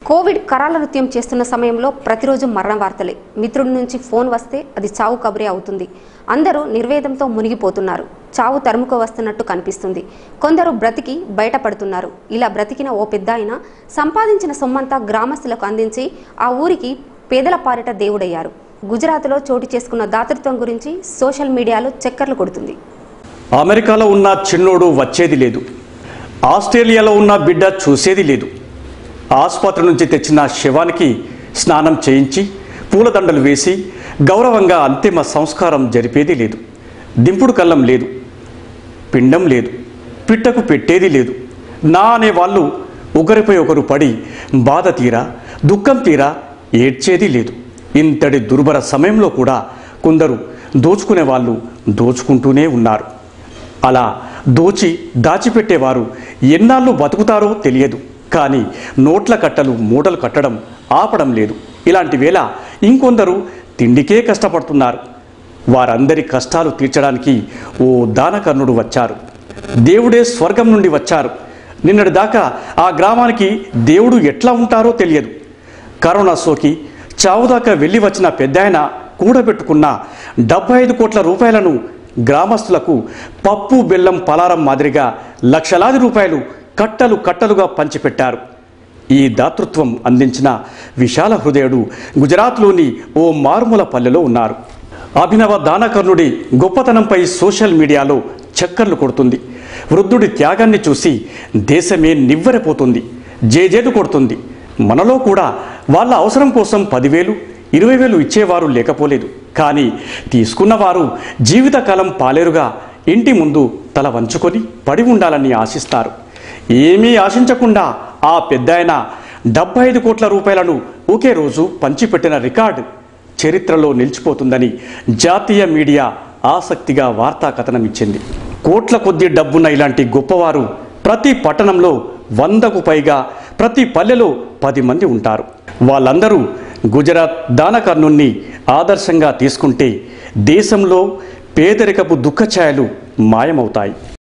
Covid కరాల నృత్యం చేస్తున్న సమయంలో ప్రతిరోజు మరణ వార్తలే మిత్రుడి నుంచి ఫోన్ వస్తే అది చావు కబురే అవుతుంది అందరూ నిర్వేదంతో మునిగిపోతున్నారు చావు తరుముకు వస్తున్నట్టు కనిపిస్తుంది కొందరు బ్రతికి బయటపడుతున్నారు ఇలా బ్రతికిన ఓ పెద్ద ఆయన సంపాదించిన సొమ్మంతా గ్రామస్తులకు అందించి ఆ ఊరికి పేదల పాలిట దేవుడయ్యారు గుజరాత్లో చోటు చేసుకున్న దాతృత్వం గురించి సోషల్ మీడియాలో చక్కర్లు కొడుతుంది అమెరికాలో ఉన్న చిన్నోడు వచ్చేది లేదు ఆస్ట్రేలియాలో ఉన్న బిడ్డ చూసేది లేదు ఆసుపత్రి నుంచి తెచ్చిన శవానికి స్నానం చేయించి పూలదండలు వేసి గౌరవంగా అంతిమ సంస్కారం జరిపేది లేదు దింపుడు కళ్ళం లేదు పిండం లేదు పిట్టకు పెట్టేది లేదు నా అనే వాళ్ళు ఒకరిపై ఒకరు పడి బాధ తీరా దుఃఖం తీరా ఏడ్చేది లేదు ఇంతటి దుర్భర సమయంలో కూడా కొందరు దోచుకునే వాళ్ళు దోచుకుంటూనే ఉన్నారు అలా దోచి దాచిపెట్టేవారు ఎన్నాళ్ళు బతుకుతారో తెలియదు కానీ నోట్ల కట్టలు మూటలు కట్టడం ఆపడం లేదు ఇలాంటి వేళ ఇంకొందరు తిండికే కష్టపడుతున్నారు వారందరి కష్టాలు తీర్చడానికి ఓ దానకర్ణుడు వచ్చారు దేవుడే స్వర్గం నుండి వచ్చారు నిన్నటి దాకా ఆ గ్రామానికి దేవుడు ఎట్లా ఉంటారో తెలియదు కరోనా సోకి చావుదాకా వెళ్ళి వచ్చిన పెద్దాయన కూడబెట్టుకున్న డెబ్బై ఐదు కోట్ల రూపాయలను గ్రామస్తులకు పప్పు బెల్లం పలారం మాదిరిగా లక్షలాది రూపాయలు కట్టలు కట్టలుగా పంచిపెట్టారు ఈ దాతృత్వం అందించిన విశాల హృదయుడు గుజరాత్లోని ఓ మారుమూల పల్లెలో ఉన్నారు అభినవ దానకర్ణుడి గొప్పతనంపై సోషల్ మీడియాలో చక్కర్లు కొడుతుంది వృద్ధుడి త్యాగాన్ని చూసి దేశమే నివ్వెరపోతుంది జేజేటు కొడుతుంది మనలో కూడా వాళ్ళ అవసరం కోసం పదివేలు ఇరవై వేలు ఇచ్చేవారు లేకపోలేదు కానీ తీసుకున్నవారు జీవితకాలం పాలేరుగా ఇంటి ముందు తల వంచుకొని పడి ఉండాలని ఆశిస్తారు ఏమీ ఆశించకుండా ఆ పెద్దాయన డెబ్బై ఐదు కోట్ల రూపాయలను ఒకే రోజు పంచిపెట్టిన రికార్డు చరిత్రలో నిలిచిపోతుందని జాతీయ మీడియా ఆసక్తిగా వార్తా కథనం ఇచ్చింది కోట్ల కొద్ది డబ్బున్న ఇలాంటి గొప్పవారు ప్రతి పట్టణంలో వందకు పైగా ప్రతి పల్లెలో పది మంది ఉంటారు వాళ్ళందరూ గుజరాత్ దానకర్ణుణ్ణి ఆదర్శంగా తీసుకుంటే దేశంలో పేదరికపు దుఃఖఛాయలు మాయమవుతాయి